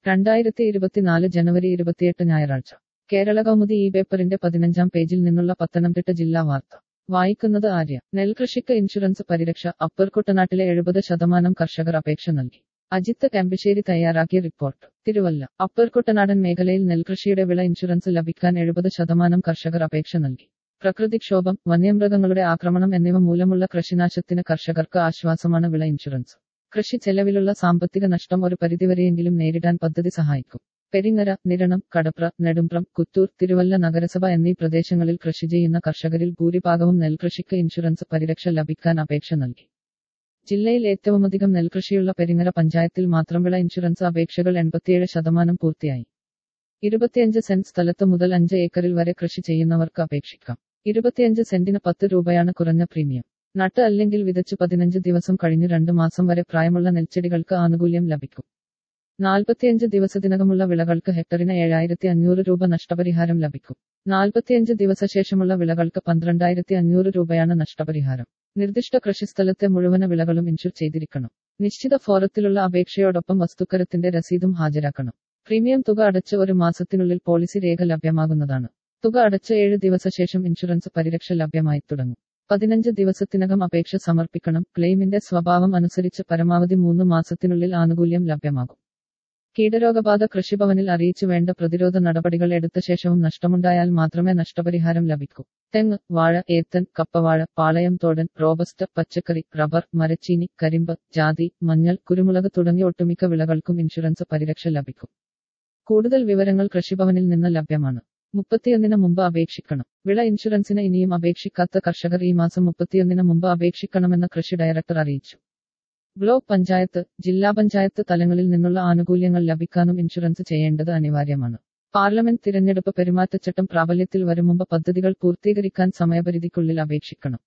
രണ്ടായിരത്തി ഇരുപത്തിനാല് ജനുവരി ഇരുപത്തിയെട്ട് ഞായറാഴ്ച കേരള കൗമുദി ഈ പേപ്പറിന്റെ പതിനഞ്ചാം പേജിൽ നിന്നുള്ള പത്തനംതിട്ട ജില്ലാ വാർത്ത വായിക്കുന്നത് ആര്യ നെൽകൃഷിക്ക് ഇൻഷുറൻസ് പരിരക്ഷ അപ്പർ കുട്ടനാട്ടിലെ എഴുപത് ശതമാനം കർഷകർ അപേക്ഷ നൽകി അജിത്ത് കെമ്പശ്ശേരി തയ്യാറാക്കിയ റിപ്പോർട്ട് തിരുവല്ല അപ്പർ കുട്ടനാടൻ മേഖലയിൽ നെൽകൃഷിയുടെ വിള ഇൻഷുറൻസ് ലഭിക്കാൻ എഴുപത് ശതമാനം കർഷകർ അപേക്ഷ നൽകി പ്രകൃതിക്ഷോഭം വന്യമൃഗങ്ങളുടെ ആക്രമണം എന്നിവ മൂലമുള്ള കൃഷിനാശത്തിന് കർഷകർക്ക് ആശ്വാസമാണ് വിള ഇൻഷുറൻസ് കൃഷി ചെലവിലുള്ള സാമ്പത്തിക നഷ്ടം ഒരു പരിധിവരെയെങ്കിലും നേരിടാൻ പദ്ധതി സഹായിക്കും പെരിങ്ങര നിരണം കടപ്ര നെടുമ്പ്രം കുത്തൂർ തിരുവല്ല നഗരസഭ എന്നീ പ്രദേശങ്ങളിൽ കൃഷി ചെയ്യുന്ന കർഷകരിൽ ഭൂരിഭാഗവും നെൽകൃഷിക്ക് ഇൻഷുറൻസ് പരിരക്ഷ ലഭിക്കാൻ അപേക്ഷ നൽകി ജില്ലയിൽ ഏറ്റവുമധികം നെൽകൃഷിയുള്ള പെരിങ്ങര പഞ്ചായത്തിൽ മാത്രം വിള ഇൻഷുറൻസ് അപേക്ഷകൾ എൺപത്തിയേഴ് ശതമാനം പൂർത്തിയായി ഇരുപത്തിയഞ്ച് സെന്റ് സ്ഥലത്ത് മുതൽ അഞ്ച് ഏക്കറിൽ വരെ കൃഷി ചെയ്യുന്നവർക്ക് അപേക്ഷിക്കാം ഇരുപത്തിയഞ്ച് സെന്റിന് പത്ത് രൂപയാണ് കുറഞ്ഞ പ്രീമിയം നട്ട് അല്ലെങ്കിൽ വിതച്ച് പതിനഞ്ച് ദിവസം കഴിഞ്ഞ് രണ്ട് മാസം വരെ പ്രായമുള്ള നെൽച്ചെടികൾക്ക് ആനുകൂല്യം ലഭിക്കും നാൽപ്പത്തിയഞ്ച് ദിവസത്തിനകമുള്ള വിളകൾക്ക് ഹെക്ടറിന് ഏഴായിരത്തി അഞ്ഞൂറ് രൂപ നഷ്ടപരിഹാരം ലഭിക്കും നാൽപ്പത്തിയഞ്ച് ദിവസശേഷമുള്ള വിളകൾക്ക് പന്ത്രണ്ടായിരത്തി അഞ്ഞൂറ് രൂപയാണ് നഷ്ടപരിഹാരം നിർദ്ദിഷ്ട കൃഷിസ്ഥലത്തെ മുഴുവൻ വിളകളും ഇൻഷുർ ചെയ്തിരിക്കണം നിശ്ചിത ഫോറത്തിലുള്ള അപേക്ഷയോടൊപ്പം വസ്തുക്കരത്തിന്റെ രസീതും ഹാജരാക്കണം പ്രീമിയം തുക അടച്ച് ഒരു മാസത്തിനുള്ളിൽ പോളിസി രേഖ ലഭ്യമാകുന്നതാണ് തുക അടച്ച് ഏഴ് ദിവസശേഷം ഇൻഷുറൻസ് പരിരക്ഷ ലഭ്യമായി തുടങ്ങും പതിനഞ്ച് ദിവസത്തിനകം അപേക്ഷ സമർപ്പിക്കണം ക്ലെയിമിന്റെ സ്വഭാവം അനുസരിച്ച് പരമാവധി മൂന്ന് മാസത്തിനുള്ളിൽ ആനുകൂല്യം ലഭ്യമാകും കീടരോഗബാധ കൃഷിഭവനിൽ അറിയിച്ചു വേണ്ട പ്രതിരോധ നടപടികൾ എടുത്ത ശേഷവും നഷ്ടമുണ്ടായാൽ മാത്രമേ നഷ്ടപരിഹാരം ലഭിക്കൂ തെങ്ങ് വാഴ ഏത്തൻ കപ്പവാഴ പാളയം തോടൻ റോബസ്റ്റ് പച്ചക്കറി റബ്ബർ മരച്ചീനി കരിമ്പ് ജാതി മഞ്ഞൾ കുരുമുളക് തുടങ്ങിയ ഒട്ടുമിക്ക വിളകൾക്കും ഇൻഷുറൻസ് പരിരക്ഷ ലഭിക്കും കൂടുതൽ വിവരങ്ങൾ കൃഷിഭവനിൽ നിന്ന് ലഭ്യമാണ് മുപ്പത്തിയൊന്നിന് മുമ്പ് അപേക്ഷിക്കണം വിള ഇൻഷുറൻസിന് ഇനിയും അപേക്ഷിക്കാത്ത കർഷകർ ഈ മാസം മുപ്പത്തിയൊന്നിന് മുമ്പ് അപേക്ഷിക്കണമെന്ന് കൃഷി ഡയറക്ടർ അറിയിച്ചു ബ്ലോക്ക് പഞ്ചായത്ത് ജില്ലാ പഞ്ചായത്ത് തലങ്ങളിൽ നിന്നുള്ള ആനുകൂല്യങ്ങൾ ലഭിക്കാനും ഇൻഷുറൻസ് ചെയ്യേണ്ടത് അനിവാര്യമാണ് പാർലമെന്റ് തിരഞ്ഞെടുപ്പ് പെരുമാറ്റച്ചട്ടം പ്രാബല്യത്തിൽ വരും മുമ്പ് പദ്ധതികൾ പൂർത്തീകരിക്കാൻ സമയപരിധിക്കുള്ളിൽ അപേക്ഷിക്കണം